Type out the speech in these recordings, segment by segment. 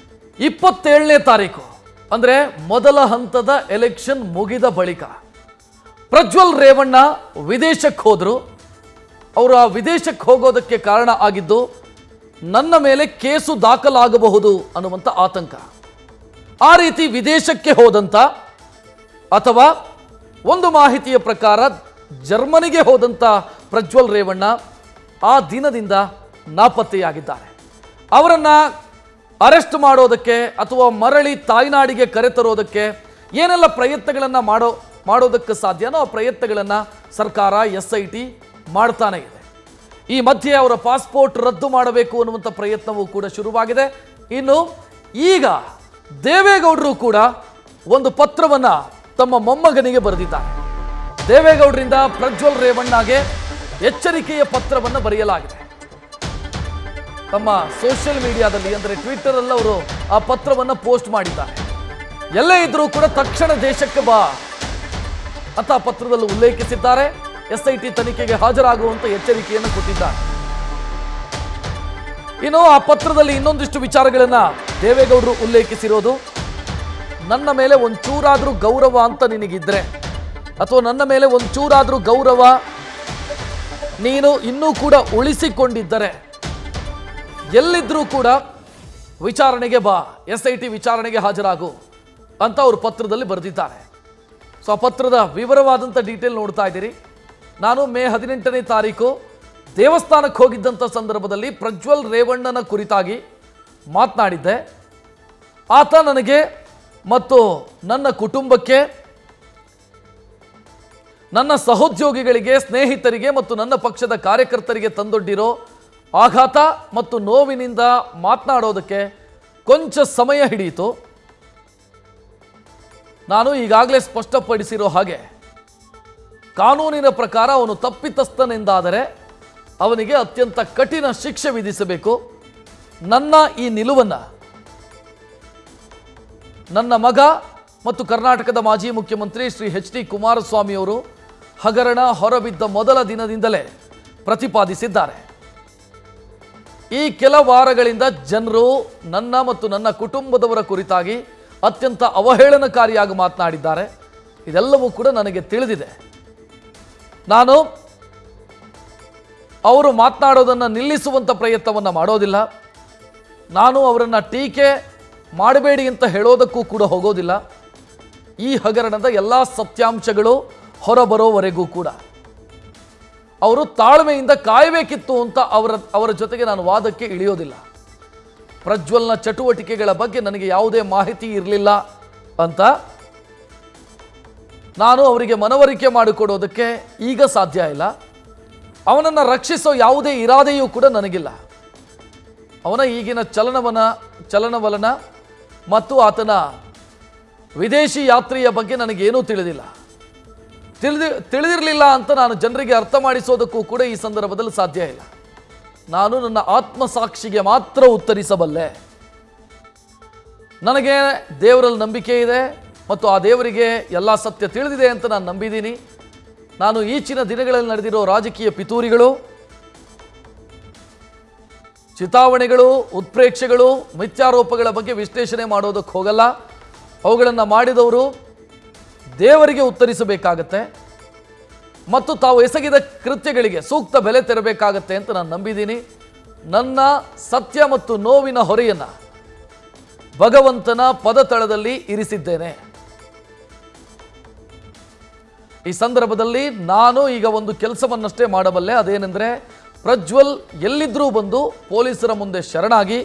ಇಪ್ಪತ್ತೇಳನೇ ತಾರೀಕು ಅಂದರೆ ಮೊದಲ ಹಂತದ ಎಲೆಕ್ಷನ್ ಮುಗಿದ ಬಳಿಕ ಪ್ರಜ್ವಲ್ ರೇವಣ್ಣ ವಿದೇಶಕ್ಕೆ ಹೋದರು ಅವರು ಆ ವಿದೇಶಕ್ಕೆ ಹೋಗೋದಕ್ಕೆ ಕಾರಣ ಆಗಿದ್ದು ನನ್ನ ಮೇಲೆ ಕೇಸು ದಾಖಲಾಗಬಹುದು ಅನ್ನುವಂಥ ಆತಂಕ ಆ ರೀತಿ ವಿದೇಶಕ್ಕೆ ಹೋದಂಥ ಅಥವಾ ಒಂದು ಮಾಹಿತಿಯ ಪ್ರಕಾರ ಜರ್ಮನಿಗೆ ಹೋದಂಥ ಪ್ರಜ್ವಲ್ ರೇವಣ್ಣ ಆ ದಿನದಿಂದ ನಾಪತ್ತೆಯಾಗಿದ್ದಾರೆ ಅವರನ್ನು ಅರೆಸ್ಟ್ ಮಾಡೋದಕ್ಕೆ ಅಥವಾ ಮರಳಿ ತಾಯ್ನಾಡಿಗೆ ಕರೆತರೋದಕ್ಕೆ ಏನೆಲ್ಲ ಪ್ರಯತ್ನಗಳನ್ನು ಮಾಡೋ ಮಾಡೋದಕ್ಕೆ ಸಾಧ್ಯನೋ ಆ ಪ್ರಯತ್ನಗಳನ್ನು ಸರ್ಕಾರ ಎಸ್ ಐ ಟಿ ಮಾಡ್ತಾನೆ ಇದೆ ಈ ಮಧ್ಯೆ ಅವರ ಪಾಸ್ಪೋರ್ಟ್ ರದ್ದು ಮಾಡಬೇಕು ಅನ್ನುವಂಥ ಪ್ರಯತ್ನವೂ ಕೂಡ ಶುರುವಾಗಿದೆ ಇನ್ನು ಈಗ ದೇವೇಗೌಡರು ಕೂಡ ಒಂದು ಪತ್ರವನ್ನ ತಮ್ಮ ಮೊಮ್ಮಗನಿಗೆ ಬರೆದಿದ್ದಾರೆ ದೇವೇಗೌಡರಿಂದ ಪ್ರಜ್ವಲ್ ರೇವಣ್ಣಗೆ ಎಚ್ಚರಿಕೆಯ ಪತ್ರವನ್ನು ಬರೆಯಲಾಗಿದೆ ತಮ್ಮ ಸೋಷಿಯಲ್ ಮೀಡಿಯಾದಲ್ಲಿ ಅಂದರೆ ಟ್ವಿಟರ್ ಅಲ್ಲಿ ಅವರು ಆ ಪತ್ರವನ್ನು ಪೋಸ್ಟ್ ಮಾಡಿದ್ದಾರೆ ಎಲ್ಲೇ ಇದ್ರೂ ಕೂಡ ತಕ್ಷಣ ದೇಶಕ್ಕೆ ಬಾ ಅಂತ ಆ ಪತ್ರದಲ್ಲಿ ಉಲ್ಲೇಖಿಸಿದ್ದಾರೆ ಎಸ್ ಐ ಟಿ ತನಿಖೆಗೆ ಹಾಜರಾಗುವಂತ ಎಚ್ಚರಿಕೆಯನ್ನು ಕೊಟ್ಟಿದ್ದಾರೆ ಇನ್ನು ಆ ಪತ್ರದಲ್ಲಿ ಇನ್ನೊಂದಿಷ್ಟು ವಿಚಾರಗಳನ್ನ ದೇವೇಗೌಡರು ಉಲ್ಲೇಖಿಸಿರೋದು ನನ್ನ ಮೇಲೆ ಒಂಚೂರಾದ್ರೂ ಗೌರವ ಅಂತ ನಿನಗಿದ್ರೆ ಅಥವಾ ನನ್ನ ಮೇಲೆ ಒಂಚೂರಾದ್ರೂ ಗೌರವ ನೀನು ಇನ್ನೂ ಕೂಡ ಉಳಿಸಿಕೊಂಡಿದ್ದರೆ ಎಲ್ಲಿದ್ರೂ ಕೂಡ ವಿಚಾರಣೆಗೆ ಬಾ ಎಸ್ ಐ ಟಿ ವಿಚಾರಣೆಗೆ ಹಾಜರಾಗು ಅಂತ ಅವರು ಪತ್ರದಲ್ಲಿ ಬರೆದಿದ್ದಾರೆ ಸೊ ಆ ಪತ್ರದ ವಿವರವಾದಂಥ ಡೀಟೇಲ್ ನೋಡ್ತಾ ಇದ್ದೀರಿ ನಾನು ಮೇ ಹದಿನೆಂಟನೇ ತಾರೀಕು ದೇವಸ್ಥಾನಕ್ಕೆ ಹೋಗಿದ್ದಂಥ ಸಂದರ್ಭದಲ್ಲಿ ಪ್ರಜ್ವಲ್ ರೇವಣ್ಣನ ಕುರಿತಾಗಿ ಮಾತನಾಡಿದ್ದೆ ಆತ ನನಗೆ ಮತ್ತು ನನ್ನ ಕುಟುಂಬಕ್ಕೆ ನನ್ನ ಸಹೋದ್ಯೋಗಿಗಳಿಗೆ ಸ್ನೇಹಿತರಿಗೆ ಮತ್ತು ನನ್ನ ಪಕ್ಷದ ಕಾರ್ಯಕರ್ತರಿಗೆ ತಂದೊಡ್ಡಿರೋ ಆಘಾತ ಮತ್ತು ನೋವಿನಿಂದ ಮಾತನಾಡೋದಕ್ಕೆ ಕೊಂಚ ಸಮಯ ಹಿಡಿಯಿತು ನಾನು ಈಗಾಗಲೇ ಸ್ಪಷ್ಟಪಡಿಸಿರೋ ಹಾಗೆ ಕಾನೂನಿನ ಪ್ರಕಾರ ಅವನು ತಪ್ಪಿತಸ್ಥನೆಂದಾದರೆ ಅವನಿಗೆ ಅತ್ಯಂತ ಕಠಿಣ ಶಿಕ್ಷೆ ವಿಧಿಸಬೇಕು ನನ್ನ ಈ ನಿಲುವನ್ನು ನನ್ನ ಮಗ ಮತ್ತು ಕರ್ನಾಟಕದ ಮಾಜಿ ಮುಖ್ಯಮಂತ್ರಿ ಶ್ರೀ ಎಚ್ ಡಿ ಕುಮಾರಸ್ವಾಮಿಯವರು ಹಗರಣ ಹೊರಬಿದ್ದ ಮೊದಲ ದಿನದಿಂದಲೇ ಪ್ರತಿಪಾದಿಸಿದ್ದಾರೆ ಈ ಕೆಲ ವಾರಗಳಿಂದ ಜನರು ನನ್ನ ಮತ್ತು ನನ್ನ ಕುಟುಂಬದವರ ಕುರಿತಾಗಿ ಅತ್ಯಂತ ಅವಹೇಳನಕಾರಿಯಾಗಿ ಮಾತನಾಡಿದ್ದಾರೆ ಇದೆಲ್ಲವೂ ಕೂಡ ನನಗೆ ತಿಳಿದಿದೆ ನಾನು ಅವರು ಮಾತನಾಡೋದನ್ನು ನಿಲ್ಲಿಸುವಂಥ ಪ್ರಯತ್ನವನ್ನು ಮಾಡೋದಿಲ್ಲ ನಾನು ಅವರನ್ನು ಟೀಕೆ ಮಾಡಬೇಡಿ ಅಂತ ಹೇಳೋದಕ್ಕೂ ಕೂಡ ಹೋಗೋದಿಲ್ಲ ಈ ಹಗರಣದ ಎಲ್ಲ ಸತ್ಯಾಂಶಗಳು ಹೊರಬರೋವರೆಗೂ ಕೂಡ ಅವರು ತಾಳ್ಮೆಯಿಂದ ಕಾಯಬೇಕಿತ್ತು ಅಂತ ಅವರ ಅವರ ಜೊತೆಗೆ ನಾನು ವಾದಕ್ಕೆ ಇಳಿಯೋದಿಲ್ಲ ಪ್ರಜ್ವಲ್ನ ಚಟುವಟಿಕೆಗಳ ಬಗ್ಗೆ ನನಗೆ ಯಾವುದೇ ಮಾಹಿತಿ ಇರಲಿಲ್ಲ ಅಂತ ನಾನು ಅವರಿಗೆ ಮನವರಿಕೆ ಮಾಡಿಕೊಡೋದಕ್ಕೆ ಈಗ ಸಾಧ್ಯ ಇಲ್ಲ ಅವನನ್ನು ರಕ್ಷಿಸೋ ಯಾವುದೇ ಇರಾದೆಯೂ ಕೂಡ ನನಗಿಲ್ಲ ಅವನ ಈಗಿನ ಚಲನವನ ಚಲನವಲನ ಮತ್ತು ಆತನ ವಿದೇಶಿ ಯಾತ್ರೆಯ ಬಗ್ಗೆ ನನಗೇನೂ ತಿಳಿದಿಲ್ಲ ತಿಳಿದಿ ತಿಳಿದಿರಲಿಲ್ಲ ಅಂತ ನಾನು ಜನರಿಗೆ ಅರ್ಥ ಮಾಡಿಸೋದಕ್ಕೂ ಕೂಡ ಈ ಸಂದರ್ಭದಲ್ಲಿ ಸಾಧ್ಯ ಇಲ್ಲ ನಾನು ನನ್ನ ಆತ್ಮಸಾಕ್ಷಿಗೆ ಮಾತ್ರ ಉತ್ತರಿಸಬಲ್ಲೆ ನನಗೆ ದೇವರಲ್ಲಿ ನಂಬಿಕೆ ಇದೆ ಮತ್ತು ಆ ದೇವರಿಗೆ ಎಲ್ಲ ಸತ್ಯ ತಿಳಿದಿದೆ ಅಂತ ನಾನು ನಂಬಿದ್ದೀನಿ ನಾನು ಈಚಿನ ದಿನಗಳಲ್ಲಿ ನಡೆದಿರೋ ರಾಜಕೀಯ ಪಿತೂರಿಗಳು ಚಿತಾವಣೆಗಳು ಉತ್ಪ್ರೇಕ್ಷೆಗಳು ಮಿಥ್ಯಾರೋಪಗಳ ಬಗ್ಗೆ ವಿಶ್ಲೇಷಣೆ ಮಾಡೋದಕ್ಕೆ ಹೋಗಲ್ಲ ಅವುಗಳನ್ನು ಮಾಡಿದವರು ದೇವರಿಗೆ ಉತ್ತರಿಸಬೇಕಾಗತ್ತೆ ಮತ್ತು ತಾವು ಎಸಗಿದ ಕೃತ್ಯಗಳಿಗೆ ಸೂಕ್ತ ಬೆಲೆ ತೆರಬೇಕಾಗತ್ತೆ ಅಂತ ನಾನು ನಂಬಿದ್ದೀನಿ ನನ್ನ ಸತ್ಯ ಮತ್ತು ನೋವಿನ ಹೊರೆಯನ್ನು ಭಗವಂತನ ಪದತಳದಲ್ಲಿ ಇರಿಸಿದ್ದೇನೆ ಈ ಸಂದರ್ಭದಲ್ಲಿ ನಾನು ಈಗ ಒಂದು ಕೆಲಸವನ್ನಷ್ಟೇ ಮಾಡಬಲ್ಲೆ ಅದೇನೆಂದರೆ ಪ್ರಜ್ವಲ್ ಎಲ್ಲಿದ್ರೂ ಬಂದು ಪೊಲೀಸರ ಮುಂದೆ ಶರಣಾಗಿ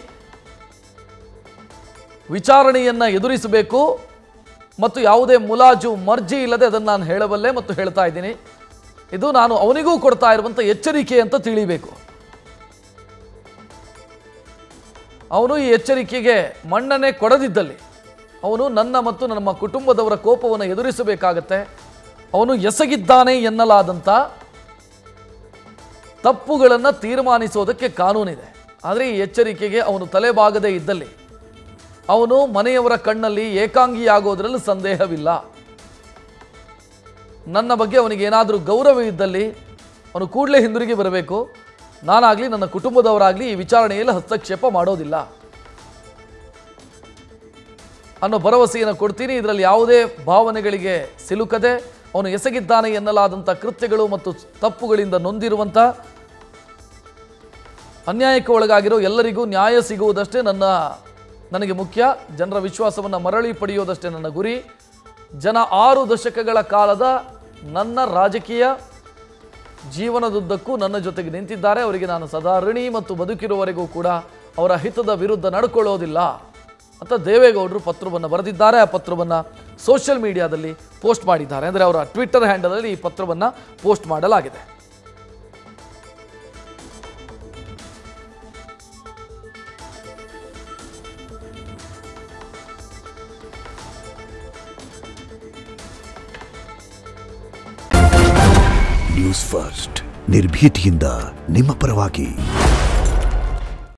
ವಿಚಾರಣೆಯನ್ನು ಎದುರಿಸಬೇಕು ಮತ್ತು ಯಾವುದೇ ಮುಲಾಜು ಮರ್ಜಿ ಇಲ್ಲದೆ ಅದನ್ನು ನಾನು ಹೇಳಬಲ್ಲೆ ಮತ್ತು ಹೇಳ್ತಾ ಇದ್ದೀನಿ ಇದು ನಾನು ಅವನಿಗೂ ಕೊಡ್ತಾ ಇರುವಂಥ ಎಚ್ಚರಿಕೆ ಅಂತ ತಿಳಿಬೇಕು ಅವನು ಈ ಎಚ್ಚರಿಕೆಗೆ ಮನ್ನಣೆ ಕೊಡದಿದ್ದಲ್ಲಿ ಅವನು ನನ್ನ ಮತ್ತು ನಮ್ಮ ಕುಟುಂಬದವರ ಕೋಪವನ್ನು ಎದುರಿಸಬೇಕಾಗತ್ತೆ ಅವನು ಎಸಗಿದ್ದಾನೆ ಎನ್ನಲಾದಂಥ ತಪ್ಪುಗಳನ್ನು ತೀರ್ಮಾನಿಸೋದಕ್ಕೆ ಕಾನೂನಿದೆ ಆದರೆ ಈ ಎಚ್ಚರಿಕೆಗೆ ಅವನು ತಲೆಬಾಗದೇ ಇದ್ದಲ್ಲಿ ಅವನು ಮನೆಯವರ ಕಣ್ಣಲ್ಲಿ ಏಕಾಂಗಿಯಾಗೋದ್ರಲ್ಲಿ ಸಂದೇಹವಿಲ್ಲ ನನ್ನ ಬಗ್ಗೆ ಅವನಿಗೆ ಏನಾದರೂ ಗೌರವ ಇದ್ದಲ್ಲಿ ಅವನು ಕೂಡಲೇ ಹಿಂದಿರುಗಿ ಬರಬೇಕು ನಾನಾಗಲಿ ನನ್ನ ಕುಟುಂಬದವರಾಗಲಿ ಈ ವಿಚಾರಣೆಯಲ್ಲಿ ಹಸ್ತಕ್ಷೇಪ ಮಾಡೋದಿಲ್ಲ ಅನ್ನೋ ಭರವಸೆಯನ್ನು ಕೊಡ್ತೀನಿ ಇದರಲ್ಲಿ ಯಾವುದೇ ಭಾವನೆಗಳಿಗೆ ಸಿಲುಕದೆ ಅವನು ಎಸಗಿದ್ದಾನೆ ಎನ್ನಲಾದಂಥ ಕೃತ್ಯಗಳು ಮತ್ತು ತಪ್ಪುಗಳಿಂದ ನೊಂದಿರುವಂಥ ಅನ್ಯಾಯಕ್ಕೆ ಒಳಗಾಗಿರೋ ಎಲ್ಲರಿಗೂ ನ್ಯಾಯ ಸಿಗುವುದಷ್ಟೇ ನನ್ನ ನನಗೆ ಮುಖ್ಯ ಜನರ ವಿಶ್ವಾಸವನ್ನು ಮರಳಿ ಪಡೆಯೋದಷ್ಟೇ ನನ್ನ ಗುರಿ ಜನ ಆರು ದಶಕಗಳ ಕಾಲದ ನನ್ನ ರಾಜಕೀಯ ಜೀವನದುದ್ದಕ್ಕೂ ನನ್ನ ಜೊತೆಗೆ ನಿಂತಿದ್ದಾರೆ ಅವರಿಗೆ ನಾನು ಸದಾ ಋಣಿ ಮತ್ತು ಬದುಕಿರುವವರೆಗೂ ಕೂಡ ಅವರ ಹಿತದ ವಿರುದ್ಧ ನಡ್ಕೊಳ್ಳೋದಿಲ್ಲ ಅಂತ ದೇವೇಗೌಡರು ಪತ್ರವನ್ನು ಬರೆದಿದ್ದಾರೆ ಆ ಪತ್ರವನ್ನು ಸೋಷಿಯಲ್ ಮೀಡಿಯಾದಲ್ಲಿ ಪೋಸ್ಟ್ ಮಾಡಿದ್ದಾರೆ ಅಂದರೆ ಅವರ ಟ್ವಿಟ್ಟರ್ ಹ್ಯಾಂಡಲಲ್ಲಿ ಈ ಪತ್ರವನ್ನು ಪೋಸ್ಟ್ ಮಾಡಲಾಗಿದೆ ನ್ಯೂಸ್ ಫಸ್ಟ್ ನಿರ್ಭೀತಿಯಿಂದ ನಿಮ್ಮ ಪರವಾಗಿ